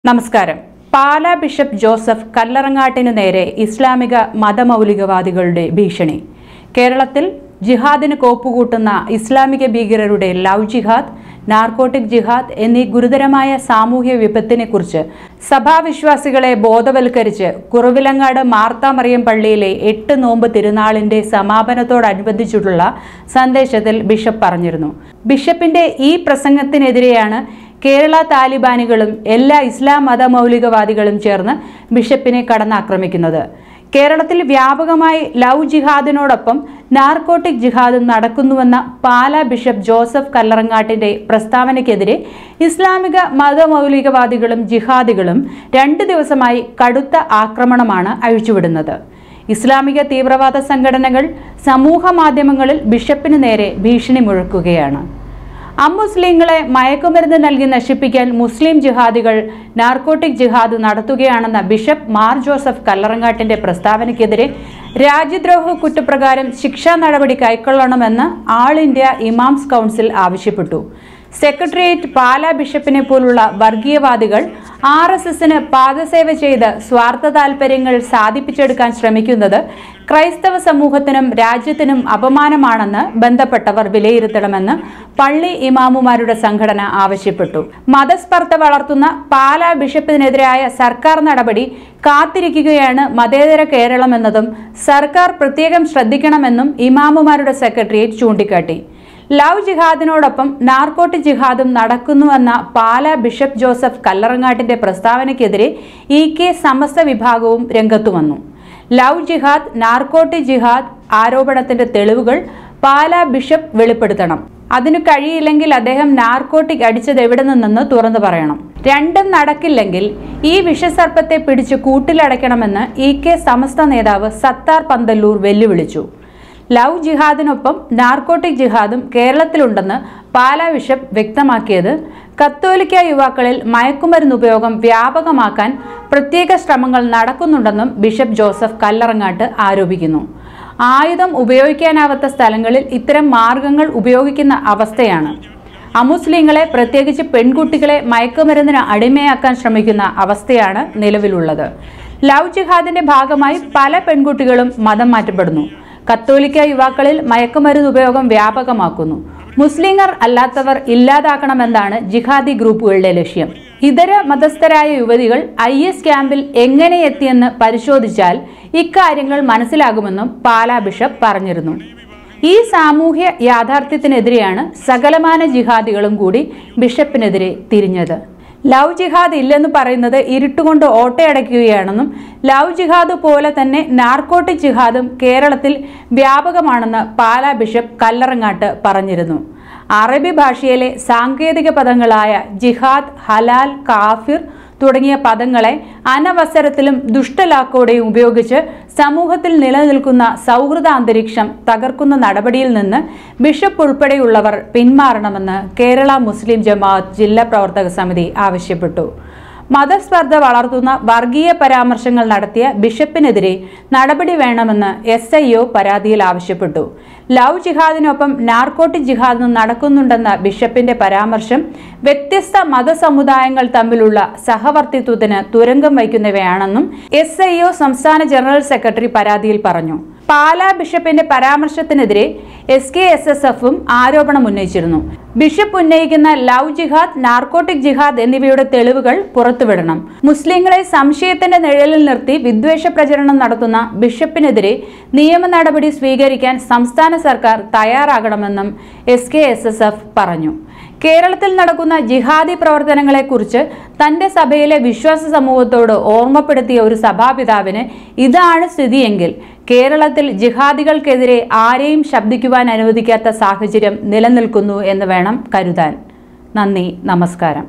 നമസ്കാരം Pala bishop Joseph കല്ലറങ്ങാട്ടിനു നേരെ ഇസ്ലാമിക മതമൗലികവാദികളുടെ ഭീഷണി കേരളത്തിൽ ജിഹാദിന് കോപ്പുകൂട്ടുന്ന ഇസ്ലാമിക ഭീകരരുടെ ലവ് ജിഹാദ് നാർക്കോട്ടിക് ജിഹാദ് എന്നീ ഗുരുതരമായ സാമൂഹ്യ വിപത്തിനെക്കുറിച്ച് സഭാവിശ്വാസികളെ ബോധവൽക്കരിച്ച് കുറവിലങ്ങാട് മാർത്താമറിയം പള്ളിയിലെ എട്ട് നോമ്പ് തിരുനാളിന്റെ സമാപനത്തോടനുബന്ധിച്ചിട്ടുള്ള സന്ദേശത്തിൽ ബിഷപ്പ് പറഞ്ഞിരുന്നു ബിഷപ്പിന്റെ ഈ പ്രസംഗത്തിനെതിരെയാണ് കേരള താലിബാനികളും എല്ലാ ഇസ്ലാം മതമൗലികവാദികളും ചേർന്ന് ബിഷപ്പിനെ കടന്നാക്രമിക്കുന്നത് കേരളത്തിൽ വ്യാപകമായി ലവ് ജിഹാദിനോടൊപ്പം നാർക്കോട്ടിക് ജിഹാദും നടക്കുന്നുവെന്ന പാലാ ബിഷപ്പ് ജോസഫ് കല്ലറങ്ങാട്ടിന്റെ പ്രസ്താവനയ്ക്കെതിരെ ഇസ്ലാമിക മതമൗലികവാദികളും ജിഹാദികളും രണ്ട് ദിവസമായി കടുത്ത ആക്രമണമാണ് അഴിച്ചുവിടുന്നത് ഇസ്ലാമിക തീവ്രവാദ സംഘടനകൾ സമൂഹ മാധ്യമങ്ങളിൽ ബിഷപ്പിന് നേരെ ഭീഷണി മുഴക്കുകയാണ് അമുസ്ലിങ്ങളെ മയക്കുമരുന്ന് നൽകി നശിപ്പിക്കാൻ മുസ്ലിം ജിഹാദികൾ നാർക്കോട്ടിക് ജിഹാദ് നടത്തുകയാണെന്ന ബിഷപ്പ് മാർ ജോസഫ് കല്ലറങ്ങാട്ടിന്റെ പ്രസ്താവനയ്ക്കെതിരെ രാജ്യദ്രോഹ കുറ്റപ്രകാരം ശിക്ഷാ നടപടി കൈക്കൊള്ളണമെന്ന് ആൾ ഇന്ത്യ ഇമാംസ് കൗൺസിൽ ആവശ്യപ്പെട്ടു സെക്രട്ടേറിയറ്റ് പാലാ ബിഷപ്പിനെ പോലുള്ള വർഗീയവാദികൾ ആർ എസ് എസിന് പാദസേവ ചെയ്ത് സ്വാർത്ഥ താൽപര്യങ്ങൾ സാധിപ്പിച്ചെടുക്കാൻ ശ്രമിക്കുന്നത് ക്രൈസ്തവ സമൂഹത്തിനും രാജ്യത്തിനും അപമാനമാണെന്ന് ബന്ധപ്പെട്ടവർ വിലയിരുത്തണമെന്ന് പള്ളി ഇമാമുമാരുടെ സംഘടന ആവശ്യപ്പെട്ടു മതസ്പർദ്ധ വളർത്തുന്ന പാലാ ബിഷപ്പിനെതിരായ സർക്കാർ നടപടി കാത്തിരിക്കുകയാണ് മതേതര കേരളമെന്നതും സർക്കാർ പ്രത്യേകം ശ്രദ്ധിക്കണമെന്നും ഇമാമുമാരുടെ സെക്രട്ടേറിയറ്റ് ചൂണ്ടിക്കാട്ടി ലവ് ജിഹാദിനോടൊപ്പം നാർക്കോട്ട് ജിഹാദും നടക്കുന്നുവെന്ന പാലാ ബിഷപ്പ് ജോസഫ് കല്ലറങ്ങാട്ടിന്റെ പ്രസ്താവനയ്ക്കെതിരെ ഇ കെ സമസ്ത വിഭാഗവും രംഗത്തു വന്നു ലവ് ജിഹാദ് നാർക്കോട്ട് ജിഹാദ് ആരോപണത്തിന്റെ തെളിവുകൾ പാലാ ബിഷപ്പ് വെളിപ്പെടുത്തണം അതിനു കഴിയില്ലെങ്കിൽ അദ്ദേഹം നാർക്കോട്ടിക് അടിച്ചത് എവിടെ നിന്നെന്ന് തുറന്നു പറയണം രണ്ടും നടക്കില്ലെങ്കിൽ ഈ വിഷസർപ്പത്തെ പിടിച്ച് കൂട്ടിലടയ്ക്കണമെന്ന് ഇ കെ സമസ്ത നേതാവ് സത്താർ പന്തല്ലൂർ വെല്ലുവിളിച്ചു ലവ് ജിഹാദിനൊപ്പം നാർക്കോട്ടിക് ജിഹാദും കേരളത്തിലുണ്ടെന്ന് പാലാ ബിഷപ്പ് വ്യക്തമാക്കിയത് കത്തോലിക്ക യുവാക്കളിൽ മയക്കുമരുന്ന് ഉപയോഗം വ്യാപകമാക്കാൻ പ്രത്യേക ശ്രമങ്ങൾ നടക്കുന്നുണ്ടെന്നും ബിഷപ്പ് ജോസഫ് കല്ലറങ്ങാട്ട് ആരോപിക്കുന്നു ആയുധം ഉപയോഗിക്കാനാവാത്ത സ്ഥലങ്ങളിൽ ഇത്തരം മാർഗങ്ങൾ ഉപയോഗിക്കുന്ന അവസ്ഥയാണ് അമുസ്ലിങ്ങളെ പ്രത്യേകിച്ച് പെൺകുട്ടികളെ മയക്കുമരുന്നിന് അടിമയാക്കാൻ ശ്രമിക്കുന്ന അവസ്ഥയാണ് നിലവിലുള്ളത് ലവ് ജിഹാദിന്റെ ഭാഗമായി പല പെൺകുട്ടികളും മതം മാറ്റപ്പെടുന്നു കത്തോലിക്ക യുവാക്കളിൽ മയക്കുമരുന്ന് ഉപയോഗം വ്യാപകമാക്കുന്നു മുസ്ലിങ്ങൾ അല്ലാത്തവർ ഇല്ലാതാക്കണമെന്നാണ് ജിഹാദി ഗ്രൂപ്പുകളുടെ ലക്ഷ്യം ഇതര മതസ്ഥരായ യുവതികൾ ഐ എസ് ക്യാമ്പിൽ എങ്ങനെ എത്തിയെന്ന് പരിശോധിച്ചാൽ ഇക്കാര്യങ്ങൾ മനസ്സിലാകുമെന്നും പാലാ ബിഷപ്പ് പറഞ്ഞിരുന്നു ഈ സാമൂഹ്യ യാഥാർത്ഥ്യത്തിനെതിരെയാണ് സകലമാന ജിഹാദികളും കൂടി ബിഷപ്പിനെതിരെ തിരിഞ്ഞത് ലവ് ജിഹാദ് ഇല്ലെന്ന് പറയുന്നത് ഇരുട്ടുകൊണ്ട് ഓട്ടയടയ്ക്കുകയാണെന്നും ലവ് ജിഹാദ് പോലെ തന്നെ നാർക്കോട്ടിക് ജിഹാദും കേരളത്തിൽ വ്യാപകമാണെന്ന് പാലാ ബിഷപ്പ് കല്ലറങ്ങാട്ട് പറഞ്ഞിരുന്നു അറബി ഭാഷയിലെ സാങ്കേതിക പദങ്ങളായ ജിഹാദ് ഹലാൽ കാഫിർ തുടങ്ങിയ പദങ്ങളെ അനവസരത്തിലും ദുഷ്ടലാക്കോടെയും ഉപയോഗിച്ച് സമൂഹത്തിൽ നിലനിൽക്കുന്ന സൗഹൃദ അന്തരീക്ഷം തകർക്കുന്ന നടപടിയിൽ നിന്ന് ബിഷപ്പ് ഉൾപ്പെടെയുള്ളവർ പിന്മാറണമെന്ന് കേരള മുസ്ലിം ജമാഅത്ത് ജില്ലാ പ്രവർത്തക സമിതി ആവശ്യപ്പെട്ടു മതസ്പർദ്ധ വളർത്തുന്ന വർഗീയ പരാമർശങ്ങൾ നടത്തിയ ബിഷപ്പിനെതിരെ നടപടി വേണമെന്ന് എസ് ഐ ഒ പരാതിയിൽ ആവശ്യപ്പെട്ടു ലവ് ജിഹാദിനൊപ്പം നാർക്കോട്ടിക് ജിഹാദും നടക്കുന്നുണ്ടെന്ന ബിഷപ്പിന്റെ പരാമർശം വ്യത്യസ്ത മതസമുദായങ്ങൾ തമ്മിലുള്ള സഹവർത്തിത്വത്തിന് തുരങ്കം വയ്ക്കുന്നവയാണെന്നും എസ് ഐ ഒ സംസ്ഥാന ജനറൽ സെക്രട്ടറി പരാതിയിൽ പറഞ്ഞു പാലാ ബിഷപ്പിന്റെ പരാമർശത്തിനെതിരെ എസ് കെ എസ് എസ് എഫും ആരോപണം ഉന്നയിച്ചിരുന്നു ബിഷപ്പ് ഉന്നയിക്കുന്ന ലവ് ജിഹാദ് നാർക്കോട്ടിക് ജിഹാദ് എന്നിവയുടെ തെളിവുകൾ പുറത്തുവിടണം മുസ്ലിങ്ങളെ സംശയത്തിന്റെ നിഴലിൽ നിർത്തി വിദ്വേഷ പ്രചരണം നടത്തുന്ന ബിഷപ്പിനെതിരെ നിയമ നടപടി സ്വീകരിക്കാൻ സംസ്ഥാന സർക്കാർ തയ്യാറാകണമെന്നും S K S S F പറഞ്ഞു കേരളത്തിൽ നടക്കുന്ന ജിഹാദി പ്രവർത്തനങ്ങളെക്കുറിച്ച് തന്റെ സഭയിലെ വിശ്വാസ സമൂഹത്തോട് ഓർമ്മപ്പെടുത്തിയ ഒരു സഭാപിതാവിന് ഇതാണ് സ്ഥിതിയെങ്കിൽ കേരളത്തിൽ ജിഹാദികൾക്കെതിരെ ആരെയും ശബ്ദിക്കുവാൻ അനുവദിക്കാത്ത സാഹചര്യം നിലനിൽക്കുന്നു എന്ന് വേണം കരുതാൻ നന്ദി നമസ്കാരം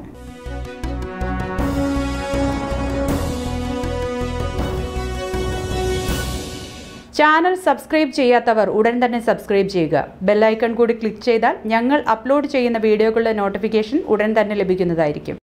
ചാനൽ സബ്സ്ക്രൈബ് ചെയ്യാത്തവർ ഉടൻ തന്നെ സബ്സ്ക്രൈബ് ചെയ്യുക ബെല്ലൈക്കൺ കൂടി ക്ലിക്ക് ചെയ്താൽ ഞങ്ങൾ അപ്ലോഡ് ചെയ്യുന്ന വീഡിയോകളുടെ നോട്ടിഫിക്കേഷൻ ഉടൻ തന്നെ ലഭിക്കുന്നതായിരിക്കും